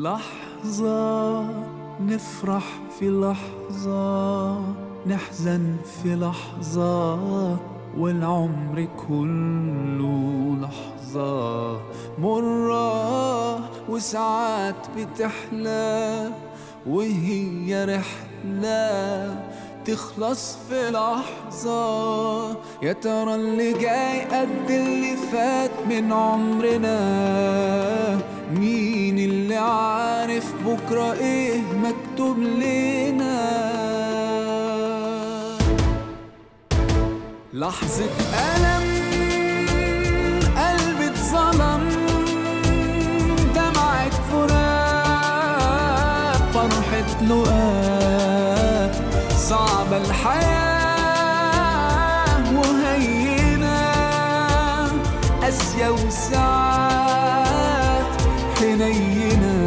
لحظة نفرح في لحظة نحزن في لحظة والعمر كله لحظة مرة وساعات بتحلى وهي رحلة تخلص في لحظة يا ترى اللي جاي قد اللي فات من عمرنا مين اللي عارف بكرة ايه مكتوب لنا لحظة ألم قلبي اتظلم دمعة فراق فرحة لقاء صعبة الحياة وهينة قاسية وساعات حنينة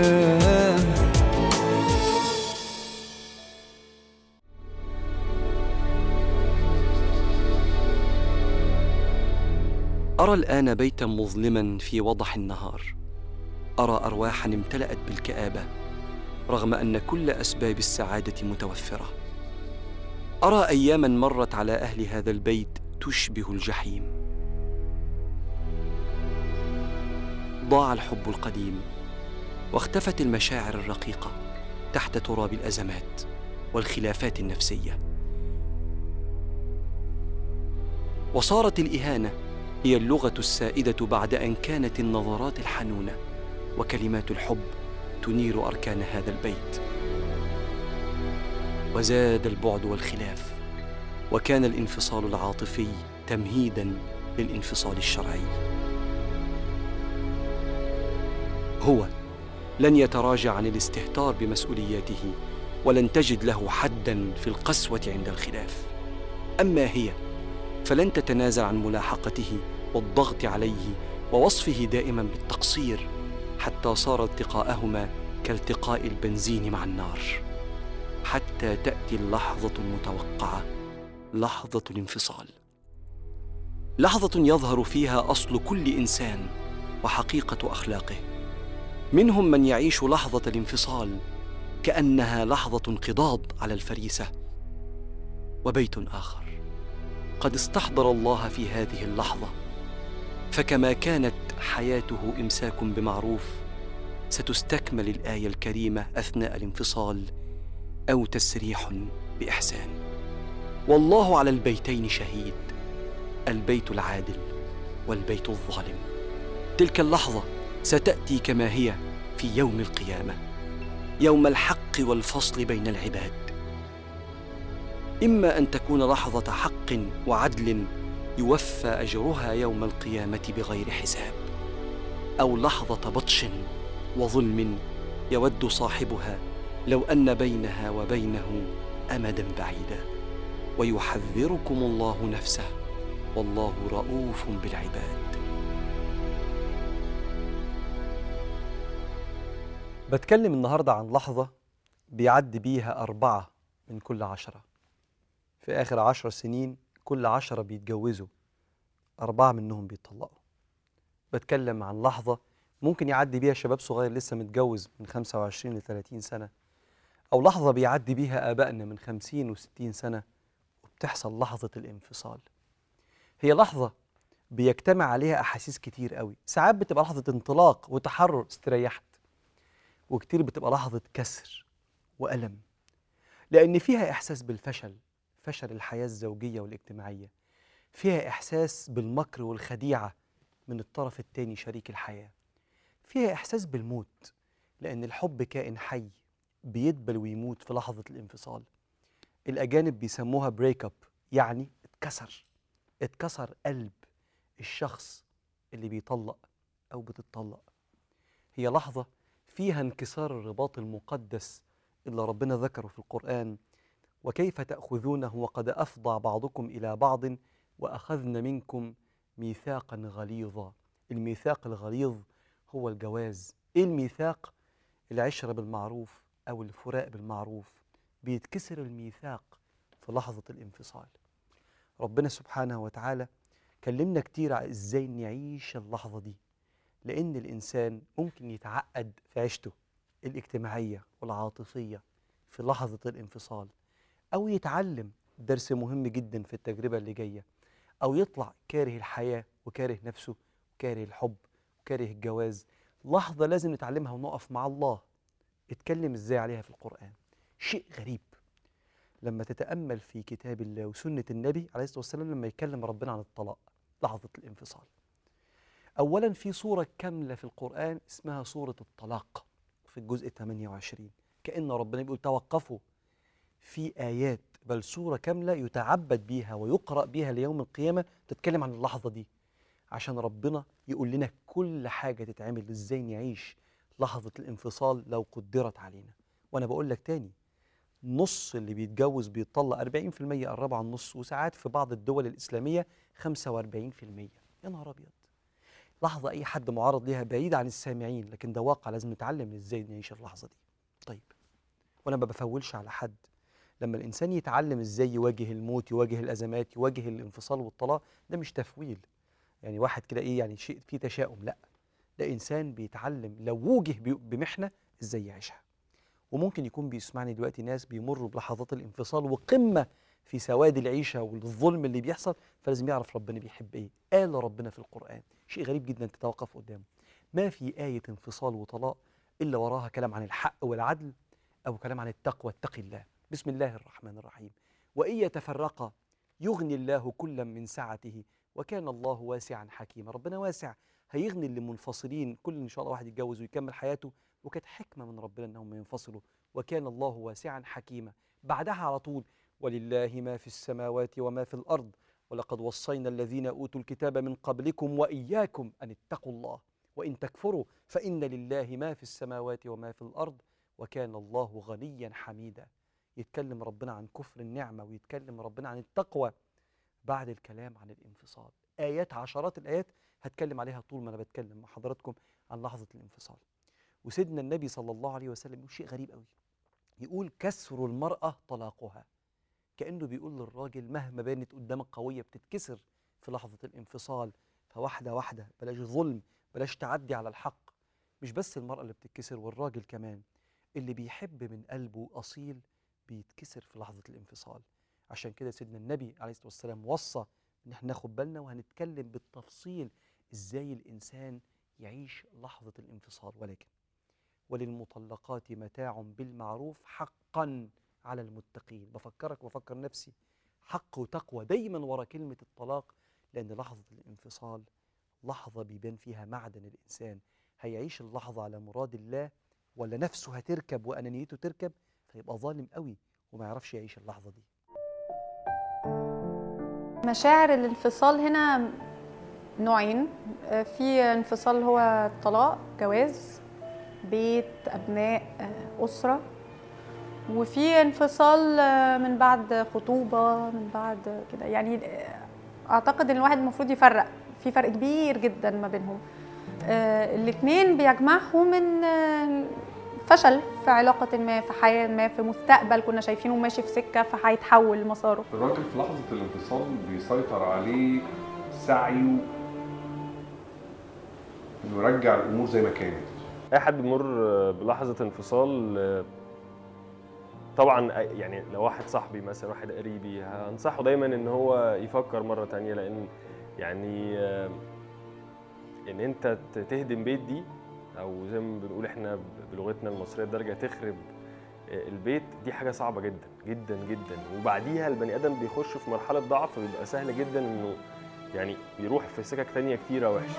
أرى الآن بيتا مظلما في وضح النهار أرى أرواحا امتلأت بالكآبة رغم أن كل أسباب السعادة متوفرة أرى أياما مرت على أهل هذا البيت تشبه الجحيم ضاع الحب القديم واختفت المشاعر الرقيقة تحت تراب الأزمات والخلافات النفسية وصارت الإهانة هي اللغة السائدة بعد أن كانت النظرات الحنونة وكلمات الحب تنير أركان هذا البيت وزاد البعد والخلاف وكان الانفصال العاطفي تمهيدا للانفصال الشرعي هو لن يتراجع عن الاستهتار بمسؤولياته ولن تجد له حدا في القسوه عند الخلاف اما هي فلن تتنازل عن ملاحقته والضغط عليه ووصفه دائما بالتقصير حتى صار التقاءهما كالتقاء البنزين مع النار حتى تاتي اللحظه المتوقعه لحظه الانفصال لحظه يظهر فيها اصل كل انسان وحقيقه اخلاقه منهم من يعيش لحظه الانفصال كانها لحظه انقضاض على الفريسه وبيت اخر قد استحضر الله في هذه اللحظه فكما كانت حياته امساك بمعروف ستستكمل الايه الكريمه اثناء الانفصال او تسريح باحسان والله على البيتين شهيد البيت العادل والبيت الظالم تلك اللحظه ستاتي كما هي في يوم القيامه يوم الحق والفصل بين العباد اما ان تكون لحظه حق وعدل يوفى اجرها يوم القيامه بغير حساب او لحظه بطش وظلم يود صاحبها لو ان بينها وبينه امدا بعيدا ويحذركم الله نفسه والله رؤوف بالعباد بتكلم النهارده عن لحظه بيعدي بيها اربعه من كل عشره في اخر عشر سنين كل عشرة بيتجوزوا أربعة منهم بيطلقوا بتكلم عن لحظة ممكن يعدي بيها شباب صغير لسه متجوز من 25 ل 30 سنة أو لحظة بيعدي بيها آبائنا من 50 و60 سنة وبتحصل لحظة الانفصال هي لحظة بيجتمع عليها أحاسيس كتير قوي ساعات بتبقى لحظة انطلاق وتحرر استريحت وكتير بتبقى لحظة كسر وألم لأن فيها إحساس بالفشل فشل الحياة الزوجية والاجتماعية فيها إحساس بالمكر والخديعة من الطرف التاني شريك الحياة فيها إحساس بالموت لأن الحب كائن حي بيدبل ويموت في لحظة الانفصال الأجانب بيسموها بريك اب يعني اتكسر اتكسر قلب الشخص اللي بيطلق أو بتطلق هي لحظة فيها انكسار الرباط المقدس اللي ربنا ذكره في القرآن وكيف تأخذونه وقد أفضى بعضكم إلى بعض وأخذن منكم ميثاقا غليظا الميثاق الغليظ هو الجواز إيه الميثاق؟ العشرة بالمعروف أو الفراق بالمعروف بيتكسر الميثاق في لحظة الانفصال ربنا سبحانه وتعالى كلمنا كتير على إزاي نعيش اللحظة دي لأن الإنسان ممكن يتعقد في عيشته الاجتماعية والعاطفية في لحظة الانفصال أو يتعلم درس مهم جدا في التجربة اللي جاية أو يطلع كاره الحياة وكاره نفسه وكاره الحب وكاره الجواز لحظة لازم نتعلمها ونقف مع الله اتكلم ازاي عليها في القرآن شيء غريب لما تتأمل في كتاب الله وسنة النبي عليه الصلاة والسلام لما يتكلم ربنا عن الطلاق لحظة الانفصال أولا في صورة كاملة في القرآن اسمها صورة الطلاق في الجزء 28 كأن ربنا بيقول توقفوا في آيات بل سورة كاملة يتعبد بيها ويقرأ بيها ليوم القيامة تتكلم عن اللحظة دي عشان ربنا يقول لنا كل حاجة تتعمل ازاي نعيش لحظة الانفصال لو قدرت علينا وأنا بقول لك تاني نص اللي بيتجوز بيطلق 40% قربوا على النص وساعات في بعض الدول الإسلامية 45% يا نهار أبيض لحظة أي حد معرض ليها بعيد عن السامعين لكن ده واقع لازم نتعلم ازاي نعيش اللحظة دي طيب وأنا ما بفولش على حد لما الإنسان يتعلم ازاي يواجه الموت يواجه الأزمات يواجه الانفصال والطلاق ده مش تفويل يعني واحد كده إيه يعني شيء فيه تشاؤم لا ده إنسان بيتعلم لو وجه بي- بمحنة ازاي يعيشها وممكن يكون بيسمعني دلوقتي ناس بيمروا بلحظات الانفصال وقمة في سواد العيشة والظلم اللي بيحصل فلازم يعرف ربنا بيحب ايه قال ربنا في القرآن شيء غريب جدا تتوقف قدامه ما في آية انفصال وطلاق إلا وراها كلام عن الحق والعدل أو كلام عن التقوى اتق الله بسم الله الرحمن الرحيم وإن يتفرقا يغني الله كلا من سعته وكان الله واسعا حكيما ربنا واسع هيغني اللي منفصلين كل ان شاء الله واحد يتجوز ويكمل حياته وكانت حكمه من ربنا انهم ينفصلوا وكان الله واسعا حكيما بعدها على طول ولله ما في السماوات وما في الارض ولقد وصينا الذين اوتوا الكتاب من قبلكم واياكم ان اتقوا الله وان تكفروا فان لله ما في السماوات وما في الارض وكان الله غنيا حميدا يتكلم ربنا عن كفر النعمه ويتكلم ربنا عن التقوى بعد الكلام عن الانفصال ايات عشرات الايات هتكلم عليها طول ما انا بتكلم مع حضراتكم عن لحظه الانفصال وسيدنا النبي صلى الله عليه وسلم يقول شيء غريب قوي يقول كسر المراه طلاقها كانه بيقول للراجل مهما بانت قدامك قويه بتتكسر في لحظه الانفصال فواحده واحده بلاش ظلم بلاش تعدي على الحق مش بس المراه اللي بتتكسر والراجل كمان اللي بيحب من قلبه اصيل بيتكسر في لحظه الانفصال عشان كده سيدنا النبي عليه الصلاه والسلام وصى ان احنا ناخد بالنا وهنتكلم بالتفصيل ازاي الانسان يعيش لحظه الانفصال ولكن وللمطلقات متاع بالمعروف حقا على المتقين بفكرك وبفكر نفسي حق وتقوى دايما ورا كلمه الطلاق لان لحظه الانفصال لحظه بيبان فيها معدن الانسان هيعيش اللحظه على مراد الله ولا نفسه هتركب وانانيته تركب فيبقى ظالم قوي وما يعرفش يعيش اللحظه دي مشاعر الانفصال هنا نوعين آه، في انفصال هو طلاق جواز بيت ابناء آه، اسره وفي انفصال آه، من بعد خطوبه من بعد كده يعني آه، اعتقد ان الواحد المفروض يفرق في فرق كبير جدا ما بينهم الاثنين بيجمعهم ان آه، فشل في علاقة ما في حياة ما في مستقبل كنا شايفينه ماشي في سكة فهيتحول مساره الراجل في لحظة الانفصال بيسيطر عليه سعيه انه يرجع الامور زي ما كانت اي حد بيمر بلحظه انفصال طبعا يعني لو واحد صاحبي مثلا واحد قريبي هنصحه دايما ان هو يفكر مره تانية لان يعني ان انت تهدم بيت دي او زي ما بنقول احنا بلغتنا المصريه الدرجه تخرب البيت دي حاجه صعبه جدا جدا جدا وبعديها البني ادم بيخش في مرحله ضعف بيبقى سهل جدا انه يعني يروح في سكك تانية كتيره وحشه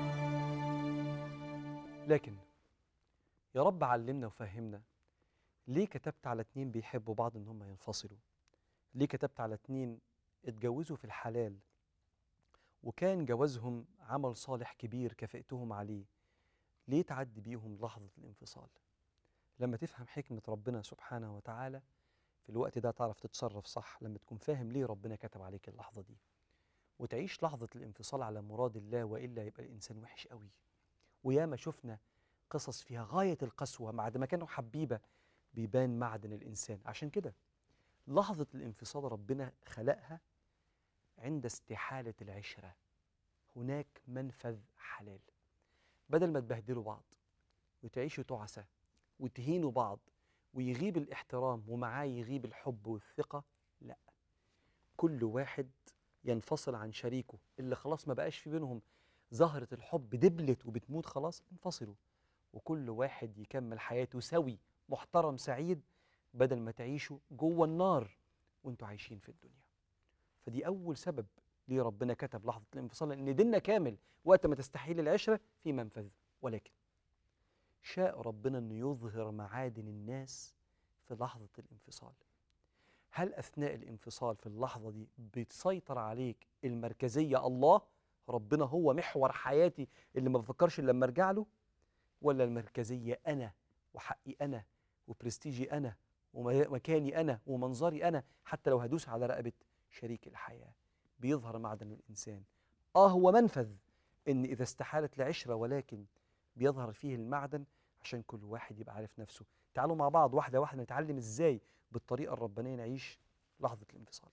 لكن يا رب علمنا وفهمنا ليه كتبت على اتنين بيحبوا بعض ان هم ينفصلوا ليه كتبت على اتنين اتجوزوا في الحلال وكان جوازهم عمل صالح كبير كافئتهم عليه ليه تعدي بيهم لحظة الانفصال لما تفهم حكمة ربنا سبحانه وتعالى في الوقت ده تعرف تتصرف صح لما تكون فاهم ليه ربنا كتب عليك اللحظة دي وتعيش لحظة الانفصال على مراد الله وإلا يبقى الإنسان وحش قوي وياما شفنا قصص فيها غاية القسوة بعد ما كانوا حبيبة بيبان معدن الإنسان عشان كده لحظة الانفصال ربنا خلقها عند استحالة العشرة هناك منفذ حلال بدل ما تبهدلوا بعض وتعيشوا تعسة وتهينوا بعض ويغيب الاحترام ومعاه يغيب الحب والثقة لا كل واحد ينفصل عن شريكه اللي خلاص ما بقاش في بينهم زهرة الحب دبلت وبتموت خلاص انفصلوا وكل واحد يكمل حياته سوي محترم سعيد بدل ما تعيشوا جوه النار وانتوا عايشين في الدنيا فدي أول سبب ليه ربنا كتب لحظة الانفصال لأن ديننا كامل وقت ما تستحيل العشرة في منفذ ولكن شاء ربنا أنه يظهر معادن الناس في لحظة الانفصال هل أثناء الانفصال في اللحظة دي بتسيطر عليك المركزية الله ربنا هو محور حياتي اللي ما بفكرش إلا لما أرجع له ولا المركزية أنا وحقي أنا وبرستيجي أنا ومكاني أنا ومنظري أنا حتى لو هدوس على رقبة شريك الحياة بيظهر معدن الإنسان آه هو منفذ إن إذا استحالت العشرة ولكن بيظهر فيه المعدن عشان كل واحد يبقى عارف نفسه تعالوا مع بعض واحدة واحدة نتعلم إزاي بالطريقة الربانية نعيش لحظة الانفصال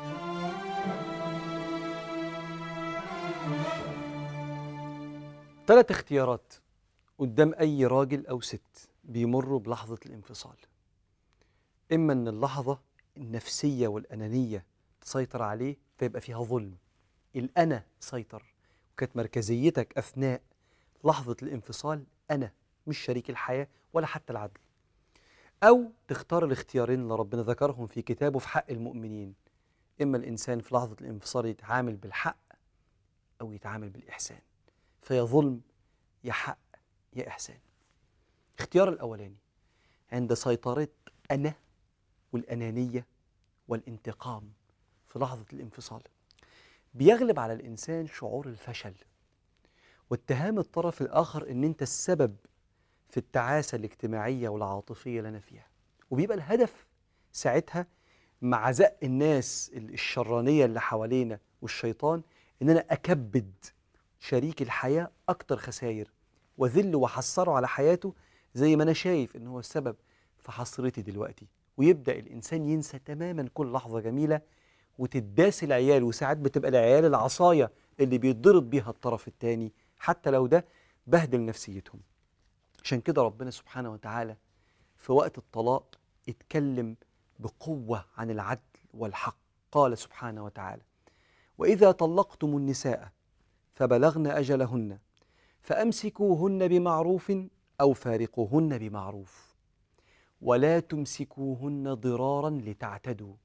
ثلاث اختيارات قدام أي راجل أو ست بيمروا بلحظة الانفصال إما إن اللحظة النفسية والأنانية تسيطر عليه فيبقى فيها ظلم الأنا سيطر وكانت مركزيتك أثناء لحظة الانفصال أنا مش شريك الحياة ولا حتى العدل أو تختار الاختيارين اللي ربنا ذكرهم في كتابه في حق المؤمنين إما الإنسان في لحظة الانفصال يتعامل بالحق أو يتعامل بالإحسان فيا ظلم يا حق يا إحسان اختيار الأولاني عند سيطرة أنا والأنانية والانتقام في لحظة الانفصال بيغلب على الإنسان شعور الفشل واتهام الطرف الآخر إن أنت السبب في التعاسة الاجتماعية والعاطفية اللي أنا فيها وبيبقى الهدف ساعتها مع زق الناس الشرانية اللي حوالينا والشيطان إن أنا أكبد شريك الحياة أكتر خساير وذل وحسره على حياته زي ما أنا شايف إن هو السبب في حسرتي دلوقتي ويبدأ الإنسان ينسى تماما كل لحظة جميلة وتداس العيال وساعات بتبقى العيال العصاية اللي بيتضرب بيها الطرف التاني حتى لو ده بهدل نفسيتهم عشان كده ربنا سبحانه وتعالى في وقت الطلاق اتكلم بقوة عن العدل والحق قال سبحانه وتعالى وإذا طلقتم النساء فبلغن أجلهن فأمسكوهن بمعروف أو فارقوهن بمعروف ولا تمسكوهن ضرارا لتعتدوا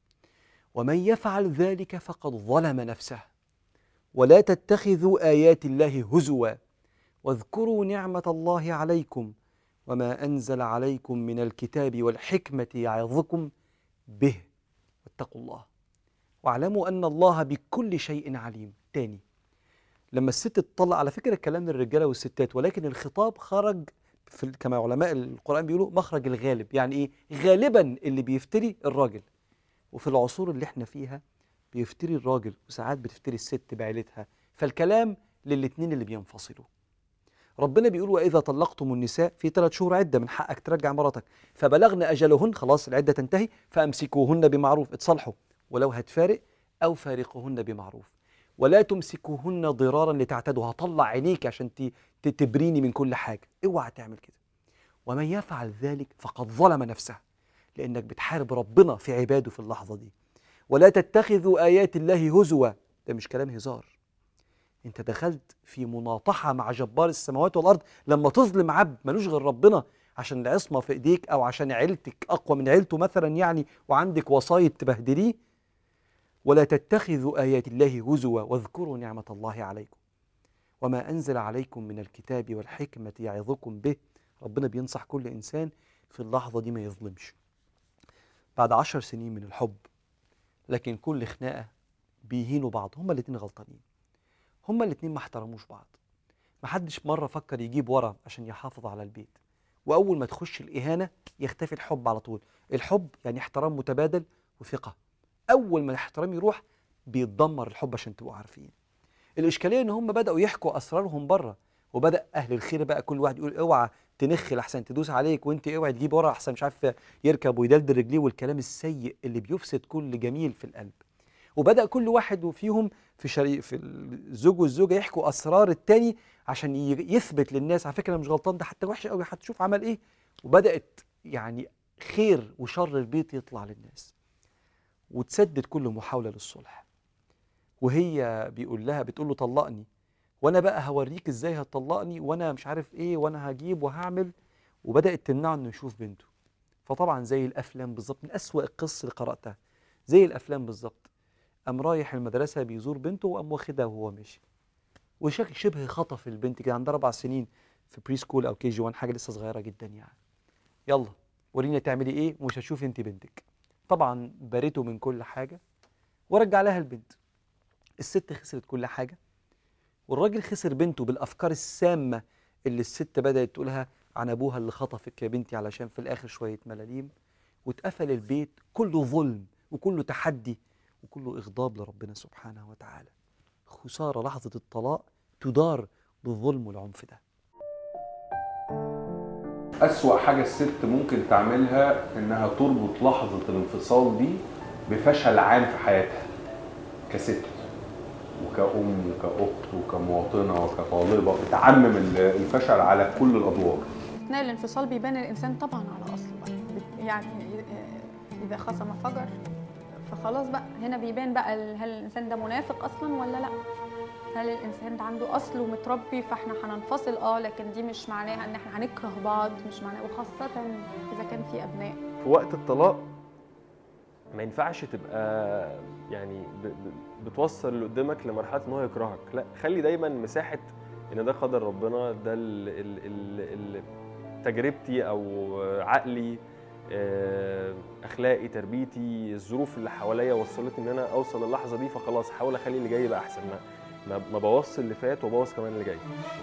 ومن يفعل ذلك فقد ظلم نفسه ولا تتخذوا آيات الله هزوا واذكروا نعمة الله عليكم وما أنزل عليكم من الكتاب والحكمة يعظكم به واتقوا الله واعلموا أن الله بكل شيء عليم تاني لما الست تطلق على فكرة الكلام للرجالة والستات ولكن الخطاب خرج في ال- كما علماء القرآن بيقولوا مخرج الغالب يعني إيه غالبا اللي بيفتري الراجل وفي العصور اللي احنا فيها بيفتري الراجل وساعات بتفتري الست بعيلتها فالكلام للاتنين اللي بينفصلوا ربنا بيقول واذا طلقتم النساء في ثلاث شهور عده من حقك ترجع مراتك فبلغن اجلهن خلاص العده تنتهي فامسكوهن بمعروف اتصالحوا ولو هتفارق او فارقوهن بمعروف ولا تمسكوهن ضرارا لتعتدوا هطلع عينيك عشان ت- ت- تبريني من كل حاجه اوعى تعمل كده ومن يفعل ذلك فقد ظلم نفسه لانك بتحارب ربنا في عباده في اللحظه دي ولا تتخذوا ايات الله هزوا ده مش كلام هزار انت دخلت في مناطحه مع جبار السماوات والارض لما تظلم عبد ملوش غير ربنا عشان العصمه في ايديك او عشان عيلتك اقوى من عيلته مثلا يعني وعندك وصاية تبهدليه ولا تتخذوا ايات الله هزوا واذكروا نعمه الله عليكم وما انزل عليكم من الكتاب والحكمه يعظكم به ربنا بينصح كل انسان في اللحظه دي ما يظلمش بعد عشر سنين من الحب لكن كل خناقه بيهينوا بعض هما الاتنين غلطانين هما الاتنين ما احترموش بعض محدش مرة فكر يجيب ورا عشان يحافظ على البيت وأول ما تخش الإهانة يختفي الحب على طول الحب يعني احترام متبادل وثقة أول ما الاحترام يروح بيتدمر الحب عشان تبقوا عارفين الإشكالية إن هم بدأوا يحكوا أسرارهم بره وبدأ أهل الخير بقى كل واحد يقول اوعى تنخل أحسن تدوس عليك وأنت اوعى تجيب ورا أحسن مش عارف يركب ويدلدل رجليه والكلام السيء اللي بيفسد كل جميل في القلب وبدأ كل واحد فيهم في شري في الزوج والزوجه يحكوا اسرار التاني عشان ي- يثبت للناس على فكره انا مش غلطان ده حتى وحش قوي هتشوف عمل ايه وبدات يعني خير وشر البيت يطلع للناس وتسدد كل محاوله للصلح وهي بيقول لها بتقول له طلقني وانا بقى هوريك ازاي هتطلقني وانا مش عارف ايه وانا هجيب وهعمل وبدات تمنعه انه يشوف بنته فطبعا زي الافلام بالظبط من اسوأ القصص اللي قراتها زي الافلام بالظبط قام رايح المدرسه بيزور بنته وقام واخدها وهو ماشي وشكل شبه خطف البنت كده عندها اربع سنين في بري سكول او كي جي 1 حاجه لسه صغيره جدا يعني يلا وريني تعملي ايه ومش هتشوفي انت بنتك طبعا بارته من كل حاجه ورجع لها البنت الست خسرت كل حاجه والراجل خسر بنته بالافكار السامه اللي الست بدات تقولها عن ابوها اللي خطفك يا بنتي علشان في الاخر شويه ملاليم واتقفل البيت كله ظلم وكله تحدي وكله اغضاب لربنا سبحانه وتعالى خساره لحظه الطلاق تدار بالظلم والعنف ده أسوأ حاجة الست ممكن تعملها إنها تربط لحظة الانفصال دي بفشل عام في حياتها كست وكأم وكأخت وكمواطنة وكطالبة بتعمم ال- الفشل على كل الأدوار اثناء الانفصال بيبان الانسان طبعا على اصله بقى بت- يعني آه، اذا خصم فجر فخلاص بقى هنا بيبان بقى ال- هل الانسان ده منافق اصلا ولا لا هل الانسان ده عنده اصل ومتربي فاحنا هننفصل اه لكن دي مش معناها ان احنا هنكره بعض مش معناها وخاصه اذا كان في ابناء في وقت الطلاق ما ينفعش تبقى يعني ب- ب- بتوصل اللي قدامك لمرحله ان هو يكرهك لا خلي دايما مساحه ان ده قدر ربنا ده ال ال ال ال تجربتي او عقلي آه، اخلاقي تربيتي الظروف اللي حواليا وصلتني ان انا اوصل للحظه دي فخلاص احاول اخلي اللي جاي يبقى احسن ما ما ما بوظش اللي فات وبوظ كمان اللي جاي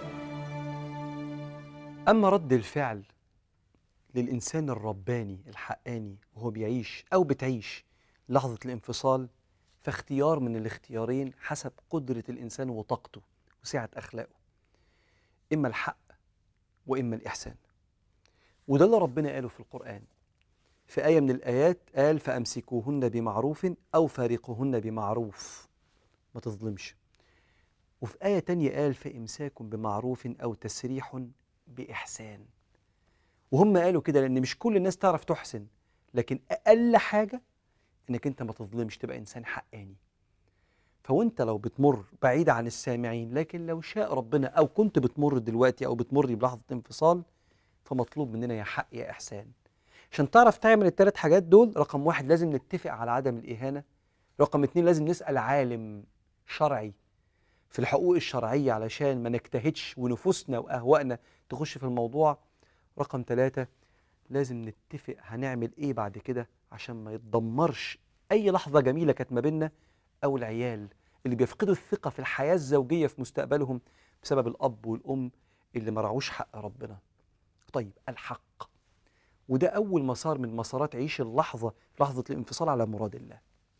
أما رد الفعل للإنسان الرباني الحقاني وهو بيعيش أو بتعيش لحظة الانفصال فاختيار من الاختيارين حسب قدرة الإنسان وطاقته وسعة أخلاقه إما الحق وإما الإحسان وده اللي ربنا قاله في القرآن في آية من الآيات قال فأمسكوهن بمعروف أو فارقوهن بمعروف ما تظلمش وفي آية تانية قال فإمساك بمعروف أو تسريح بإحسان وهم قالوا كده لأن مش كل الناس تعرف تحسن لكن أقل حاجة إنك أنت ما تظلمش تبقى إنسان حقاني فوانت لو بتمر بعيد عن السامعين لكن لو شاء ربنا أو كنت بتمر دلوقتي أو بتمر بلحظة انفصال فمطلوب مننا يا حق يا إحسان عشان تعرف تعمل الثلاث حاجات دول رقم واحد لازم نتفق على عدم الإهانة رقم اتنين لازم نسأل عالم شرعي في الحقوق الشرعية علشان ما نجتهدش ونفوسنا وأهوائنا تخش في الموضوع رقم ثلاثة لازم نتفق هنعمل إيه بعد كده عشان ما يتدمرش أي لحظة جميلة كانت ما بيننا أو العيال اللي بيفقدوا الثقة في الحياة الزوجية في مستقبلهم بسبب الأب والأم اللي ما رعوش حق ربنا طيب الحق وده أول مسار من مسارات عيش اللحظة لحظة الانفصال على مراد الله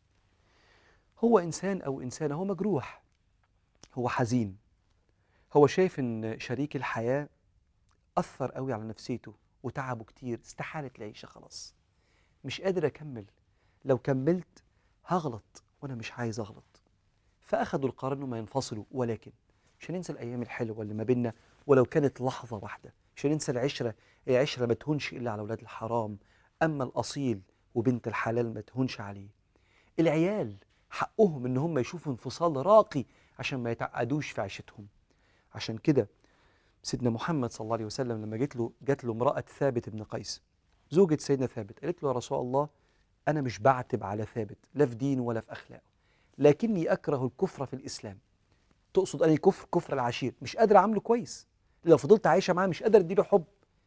هو إنسان أو إنسانة هو مجروح هو حزين هو شايف ان شريك الحياه اثر قوي على نفسيته وتعبه كتير استحالت العيشه خلاص مش قادر اكمل لو كملت هغلط وانا مش عايز اغلط فاخدوا القرار انهم ينفصلوا ولكن مش هننسى الايام الحلوه اللي ما بيننا ولو كانت لحظه واحده مش هننسى العشره هي عشره ما تهونش الا على اولاد الحرام اما الاصيل وبنت الحلال ما تهونش عليه العيال حقهم ان هم يشوفوا انفصال راقي عشان ما يتعقدوش في عيشتهم عشان كده سيدنا محمد صلى الله عليه وسلم لما جت له جت له امراه ثابت بن قيس زوجة سيدنا ثابت قالت له يا رسول الله انا مش بعتب على ثابت لا في دينه ولا في اخلاقه لكني اكره الكفر في الاسلام تقصد اني كفر كفر العشير مش قادر اعامله كويس لو فضلت عايشه معاه مش قادر اديله حب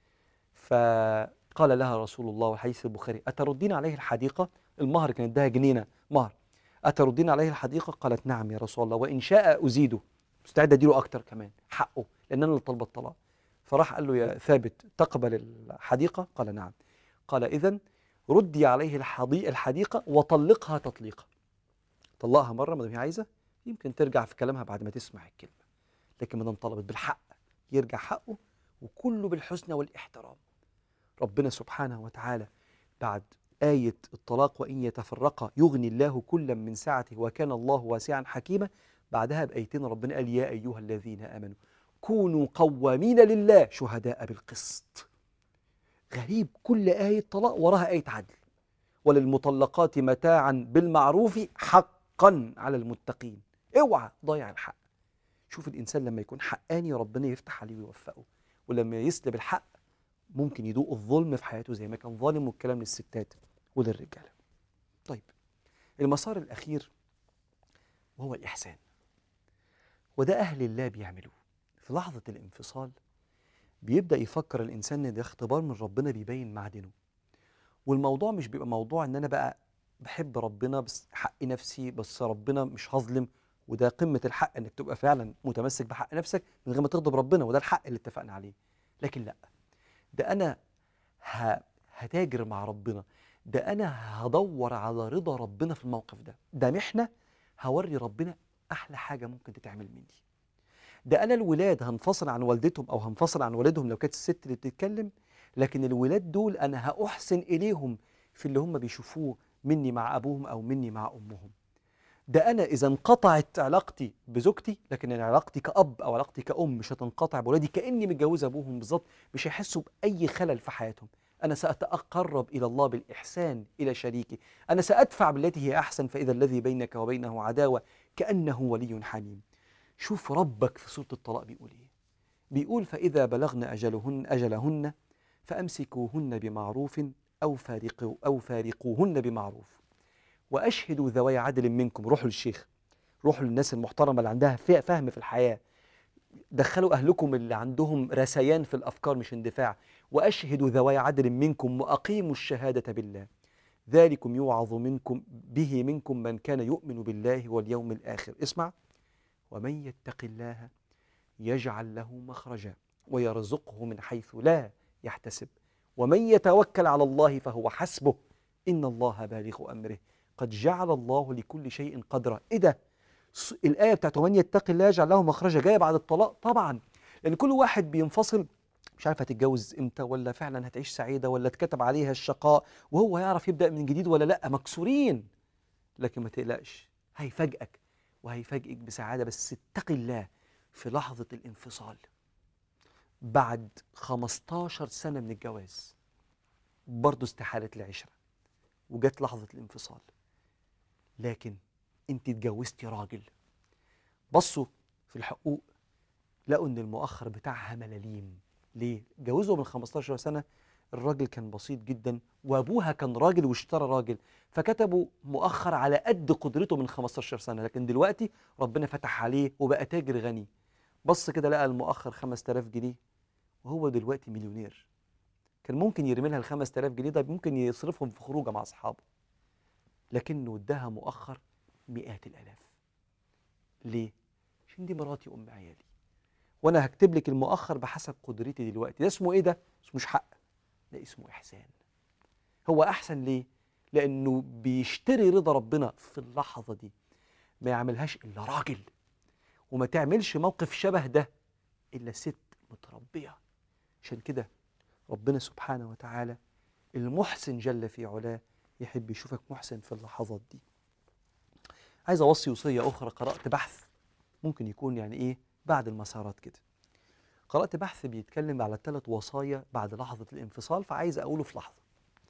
فقال لها رسول الله والحديث البخاري اتردين عليه الحديقه المهر كان اداها جنينه مهر أتردين عليه الحديقة؟ قالت نعم يا رسول الله وإن شاء أزيده مستعد أديله أكتر كمان حقه لأن أنا اللي طالبة الطلاق فراح قال له يا ثابت تقبل الحديقة؟ قال نعم قال إذا ردي عليه الحدي- الحديقة وطلقها تطليقا طلقها مرة ما دام هي عايزة يمكن ترجع في كلامها بعد ما تسمع الكلمة لكن ما دام طلبت بالحق يرجع حقه وكله بالحسنى والاحترام ربنا سبحانه وتعالى بعد آية الطلاق وإن يتفرقا يغني الله كلا من سعته وكان الله واسعا حكيما بعدها بايتين ربنا قال يا ايها الذين امنوا كونوا قوامين لله شهداء بالقسط غريب كل آية طلاق وراها آية عدل وللمطلقات متاعا بالمعروف حقا على المتقين اوعى ضيع الحق شوف الإنسان لما يكون حقاني ربنا يفتح عليه ويوفقه ولما يسلب الحق ممكن يدوق الظلم في حياته زي ما كان ظالم والكلام للستات وللرجالة طيب المسار الأخير وهو الإحسان وده أهل الله بيعملوه في لحظة الانفصال بيبدأ يفكر الإنسان إن ده اختبار من ربنا بيبين معدنه والموضوع مش بيبقى موضوع إن أنا بقى بحب ربنا بس حق نفسي بس ربنا مش هظلم وده قمة الحق إنك تبقى فعلا متمسك بحق نفسك من غير ما تغضب ربنا وده الحق اللي اتفقنا عليه لكن لأ ده أنا ه... هتاجر مع ربنا ده أنا هدور على رضا ربنا في الموقف ده ده محنة هوري ربنا أحلى حاجة ممكن تتعمل مني ده انا الولاد هنفصل عن والدتهم او هنفصل عن والدهم لو كانت الست اللي بتتكلم لكن الولاد دول انا هاحسن اليهم في اللي هم بيشوفوه مني مع ابوهم او مني مع امهم ده انا اذا انقطعت علاقتي بزوجتي لكن أنا علاقتي كاب او علاقتي كام مش هتنقطع بولادي كاني متجوزه ابوهم بالظبط مش هيحسوا باي خلل في حياتهم انا ساتقرب الى الله بالاحسان الى شريكي انا سادفع بالتي هي احسن فاذا الذي بينك وبينه عداوه كانه ولي حميم شوف ربك في سورة الطلاق بيقول ايه بيقول فإذا بلغن أجلهن أجلهن فأمسكوهن بمعروف أو فارقوا أو فارقوهن بمعروف وأشهدوا ذوي عدل منكم روحوا للشيخ روحوا للناس المحترمة اللي عندها فه- فهم في الحياة دخلوا أهلكم اللي عندهم رسيان في الأفكار مش اندفاع وأشهدوا ذوي عدل منكم وأقيموا الشهادة بالله ذلكم يوعظ منكم به منكم من كان يؤمن بالله واليوم الآخر اسمع ومن يتق الله يجعل له مخرجا ويرزقه من حيث لا يحتسب ومن يتوكل على الله فهو حسبه ان الله بالغ امره قد جعل الله لكل شيء قدرا ايه ده س- الايه بتاعت ومن يتق الله يجعل له مخرجا جايه بعد الطلاق طبعا لان كل واحد بينفصل مش عارف هتتجوز امتى ولا فعلا هتعيش سعيده ولا اتكتب عليها الشقاء وهو يعرف يبدا من جديد ولا لا مكسورين لكن ما تقلقش هيفاجئك وهيفاجئك بسعادة بس اتق الله في لحظة الانفصال بعد 15 سنة من الجواز برضه استحالت العشرة وجت لحظة الانفصال لكن انت اتجوزتي راجل بصوا في الحقوق لقوا ان المؤخر بتاعها ملاليم ليه؟ جوزوا من 15 سنة الراجل كان بسيط جدا وابوها كان راجل واشترى راجل فكتبوا مؤخر على قد قدرته من 15 سنه لكن دلوقتي ربنا فتح عليه وبقى تاجر غني بص كده لقى المؤخر 5000 جنيه وهو دلوقتي مليونير كان ممكن يرمي لها ال 5000 جنيه ده ممكن يصرفهم في خروجه مع اصحابه لكنه اداها مؤخر مئات الالاف ليه عشان دي مراتي ام عيالي وانا هكتب لك المؤخر بحسب قدرتي دلوقتي ده اسمه ايه ده اسمه مش حق ده اسمه احسان هو احسن ليه لانه بيشتري رضا ربنا في اللحظه دي ما يعملهاش الا راجل وما تعملش موقف شبه ده الا ست متربيه عشان كده ربنا سبحانه وتعالى المحسن جل في علاه يحب يشوفك محسن في اللحظات دي عايز اوصي وصيه اخرى قرات بحث ممكن يكون يعني ايه بعد المسارات كده قرات بحث بيتكلم على ثلاث وصايا بعد لحظه الانفصال فعايز اقوله في لحظه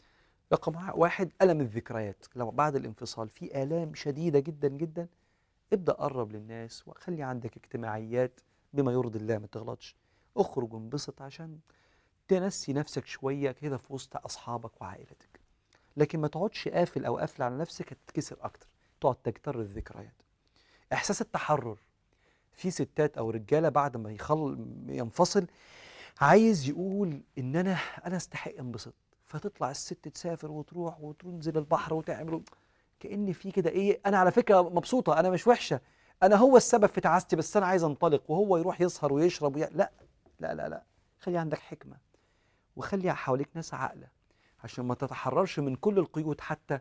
رقم واحد ألم الذكريات لو بعد الانفصال في آلام شديدة جدا جدا ابدأ قرب للناس وخلي عندك اجتماعيات بما يرضي الله ما تغلطش اخرج وانبسط عشان تنسي نفسك شوية كده في وسط أصحابك وعائلتك لكن ما تقعدش قافل أو قافل على نفسك هتتكسر أكتر تقعد تجتر الذكريات إحساس التحرر في ستات أو رجالة بعد ما يخل ينفصل عايز يقول إن أنا أنا أستحق انبسط فتطلع الست تسافر وتروح وتنزل البحر وتعمل كأن في كده ايه انا على فكره مبسوطه انا مش وحشه انا هو السبب في تعاستي بس انا عايز انطلق وهو يروح يسهر ويشرب وي... لا لا لا لا خلي عندك حكمه وخلي حواليك ناس عاقله عشان ما تتحررش من كل القيود حتى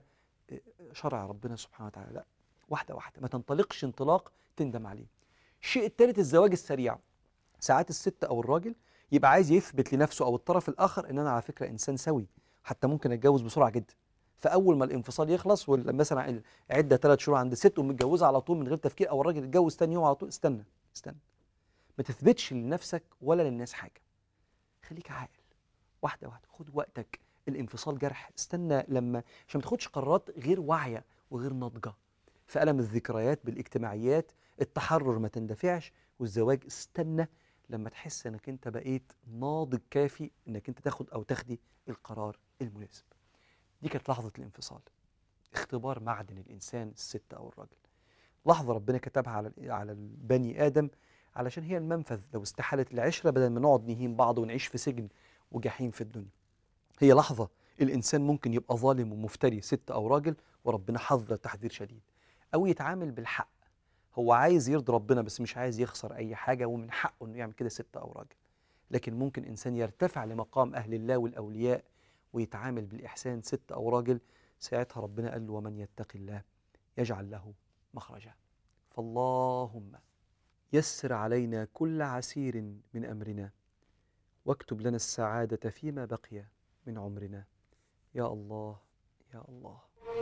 شرع ربنا سبحانه وتعالى لا واحده واحده ما تنطلقش انطلاق تندم عليه الشيء الثالث الزواج السريع ساعات الست او الراجل يبقى عايز يثبت لنفسه او الطرف الاخر ان انا على فكره انسان سوي حتى ممكن اتجوز بسرعه جدا فاول ما الانفصال يخلص ولا مثلا عده ثلاث شهور عند ست ومتجوزه على طول من غير تفكير او الراجل اتجوز تاني يوم على طول استنى استنى ما تثبتش لنفسك ولا للناس حاجه خليك عاقل واحده واحده خد وقتك الانفصال جرح استنى لما عشان ما تاخدش قرارات غير واعيه وغير ناضجه فألم الذكريات بالاجتماعيات التحرر ما تندفعش والزواج استنى لما تحس انك انت بقيت ناضج كافي انك انت تاخد او تاخدي القرار المناسب دي كانت لحظة الانفصال اختبار معدن الانسان الست او الراجل لحظة ربنا كتبها على على البني ادم علشان هي المنفذ لو استحالت العشرة بدل ما نقعد نهين بعض ونعيش في سجن وجحيم في الدنيا هي لحظة الإنسان ممكن يبقى ظالم ومفتري ست أو راجل وربنا حذر تحذير شديد أو يتعامل بالحق هو عايز يرضي ربنا بس مش عايز يخسر أي حاجة ومن حقه إنه يعمل كده ست أو راجل لكن ممكن إنسان يرتفع لمقام أهل الله والأولياء ويتعامل بالإحسان ست أو راجل ساعتها ربنا قال له ومن يتق الله يجعل له مخرجا فاللهم يسر علينا كل عسير من أمرنا واكتب لنا السعادة فيما بقي من عمرنا يا الله يا الله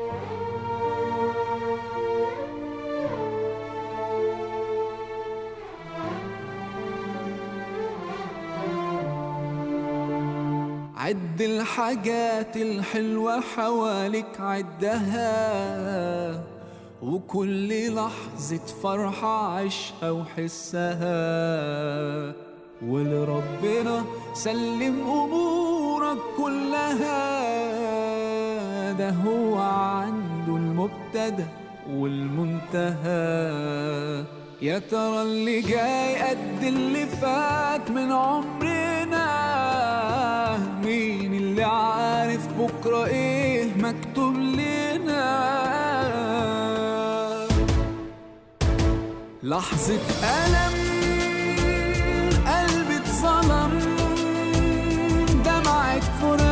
عد الحاجات الحلوة حواليك عدها وكل لحظة فرحة عيشها وحسها ولربنا سلم أمورك كلها ده هو عنده المبتدأ والمنتهى يا ترى اللي جاي قد اللي فات من عمرنا مين اللي عارف بكرة ايه مكتوب لنا لحظة ألم قلبي اتظلم دمعة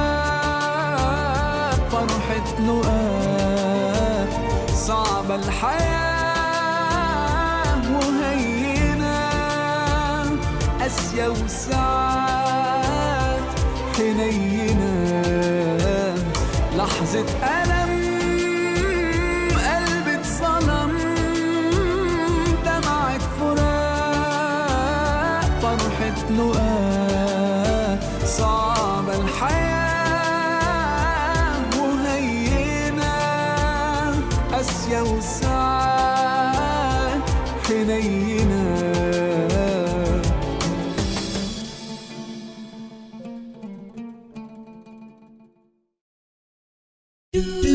فراق فرحة لقاء صعبة الحياة وهينة قاسية وساعات حنينة لحظة ألم قلبي اتظلم دمعة فراق فرحة لقاء صعبة الحياة وهينة قاسية وساعات حنينة do